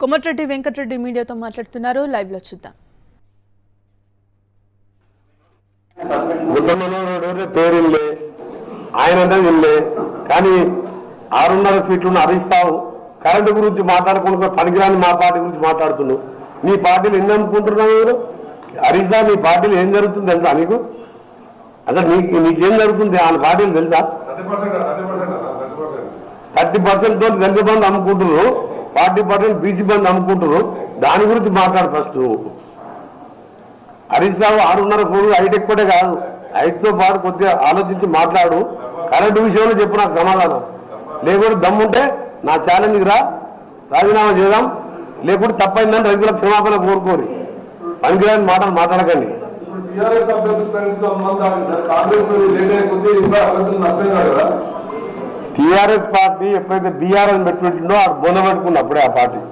కొమటిరెడ్డి వెంకటరెడ్డి మీడియాతో మాట్లాడుతున్నారు లైవ్ లో చూద్దాం బుద్ధమనోడు పేరుండే ఆయన అంటే వినలే కానీ ఆరున్నర ఫీట్లు ఉన్న హరీష్ రావు కరెంటు గురించి మాట్లాడకుండా పనికిరాని మా పార్టీ గురించి మాట్లాడుతున్నావు నీ పార్టీలు ఎన్ని అనుకుంటున్నావు మీరు హరీష్ రావు నీ పార్టీలు ఏం జరుగుతుంది తెలుసా నీకు అసలు నీకు నీకేం జరుగుతుంది ఆయన పార్టీలు తెలుసా థర్టీ పర్సెంట్ తోటి దళిత బంధు అమ్ముకుంటున్నారు ఫార్టీ పర్సెంట్ బీసీ బంధు అమ్ముకుంటున్నారు దాని గురించి మాట్లాడు ఫస్ట్ హరీష్ రావు ఆరున్నర కోడు హైట్ ఎక్కువే కాదు హైట్ తో పాటు కొద్దిగా ఆలోచించి మాట్లాడు కరెంటు విషయంలో చెప్పు నాకు సమాధానం లేకుంటే దమ్ముంటే నా ఛాలెంజ్కి రా రాజీనామా చేద్దాం లేకుంటే తప్పైందని రైతుల క్షమాపణ కోరుకోరి పనికిరాని మాటలు మాట్లాడకండి ఇప్పుడు టీఆర్ఎస్ అభ్యర్థులతో మంది ఆగింది సార్ కాంగ్రెస్ లేట్ అయ్యే కొద్దీ ఇంకా అభ్యర్థులు నష్టం కాదు కదా టీఆర్ఎస్ పార్టీ ఎప్పుడైతే బీఆర్ఎస్ పెట్టుకుంటుందో అది బొంద పెట్టుకుంది అప్పుడే ఆ పార్టీ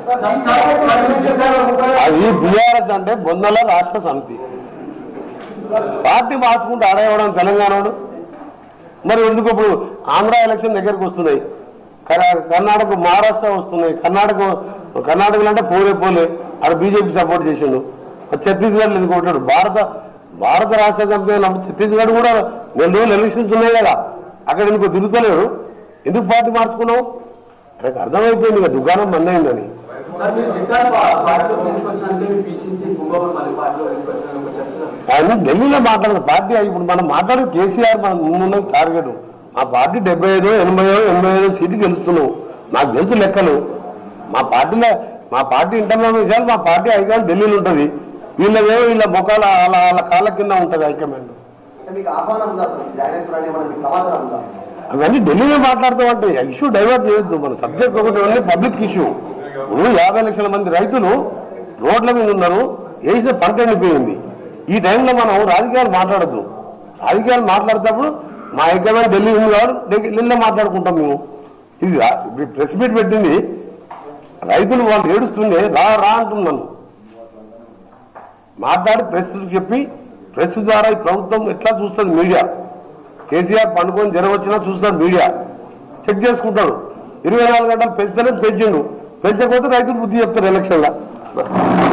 అది బీఆర్ఎస్ అంటే బొందల రాష్ట్ర సమితి పార్టీ మార్చుకుంటూ ఆడేవడం తెలంగాణడు మరి ఎందుకు ఇప్పుడు ఆంధ్ర ఎలక్షన్ దగ్గరికి వస్తున్నాయి కర్- కర్ణాటక మహారాష్ట్ర వస్తున్నాయి కర్ణాటక కర్ణాటకలో అంటే పోలే పోలే ఆడ బీజేపీ సపోర్ట్ చేసిండు మరి ఛత్తీస్గఢ్ ఎందుకు కొట్టాడు భారత భారత రాష్ట్ర సమితి అయినప్పుడు ఛత్తీస్గఢ్ కూడా నెల రోజులు ఎలక్షన్స్ ఉన్నాయి కదా అక్కడ ఎందుకు తిరుగుతలేడు ఎందుకు పార్టీ మార్చుకున్నావు నాకు అర్థమైపోయింది ఇక దుకాణం మందైందని సార్ మీరు చెప్పారు పా- పార్టీలో తీసుకొచ్చినంటే పిలిచించి కుంభకోణం మళ్ళీ పార్టీలో తీసుకొచ్చిన ఒక చర్చ ఆయన ఢిల్లీలో మాట్లాడిన పార్టీ ఇప్పుడు మనం మాట్లాడేది కేసీఆర్ మన ముందున్న టార్గెట్ మా పార్టీ డెబ్బై ఐదు ఎనభై ఎనభై ఐదు సీట్లు గెలుస్తున్నాం నాకు తెలుసు లెక్కలు మా పార్టీలో మా పార్టీ ఇంటర్నల్ విషయాలు మా పార్టీ హైకమాండ్ ఢిల్లీలో ఉంటుంది వీళ్ళవేమో వీళ్ళ ముఖాల వాళ్ళ వాళ్ళ కాళ్ళ కింద ఉంటుంది హైకమాండ్ మీకు ఆహ్వానం ఉందా అసలు జాయిన్ అవుతున్నారని ఏమన్నా మీకు సమాచారం ఉందా అవన్నీ ఢిల్లీలో మాట్లాడతామంటే ఇష్యూ డైవర్ట్ చేయొద్దు మన సబ్జెక్ట్ ఒకటి ఓన్లీ పబ్లిక్ ఇష్యూ ఇప్పుడు యాభై లక్షల మంది రైతులు రోడ్ల మీద ఉన్నారు వేసిన పంట ఎండిపోయింది ఈ టైంలో మనం రాజకీయాలు మాట్లాడద్దు రాజకీయాలు మాట్లాడేటప్పుడు మా హైకమాండ్ ఢిల్లీ ఉంది కాబట్టి ఢిల్లీలో మాట్లాడుకుంటాం మేము ఇది రా- ఇప్పుడు ప్రెస్ మీట్ పెట్టింది రైతులు వాళ్ళు ఏడుస్తుండే రా రా అంటున్నాను మాట్లాడి ప్రెస్ చెప్పి ప్రెస్ ద్వారా ఈ ప్రభుత్వం ఎట్లా చూస్తుంది మీడియా కేసీఆర్ పండుకొని జ్వరం వచ్చినా చూస్తాడు మీడియా చెక్ చేసుకుంటాడు ఇరవై నాలుగు గంటలు పెంచలేదు పెంచిండు పెంచకపోతే రైతులు బుద్ధి చెప్తారు ఎలక్షన్లో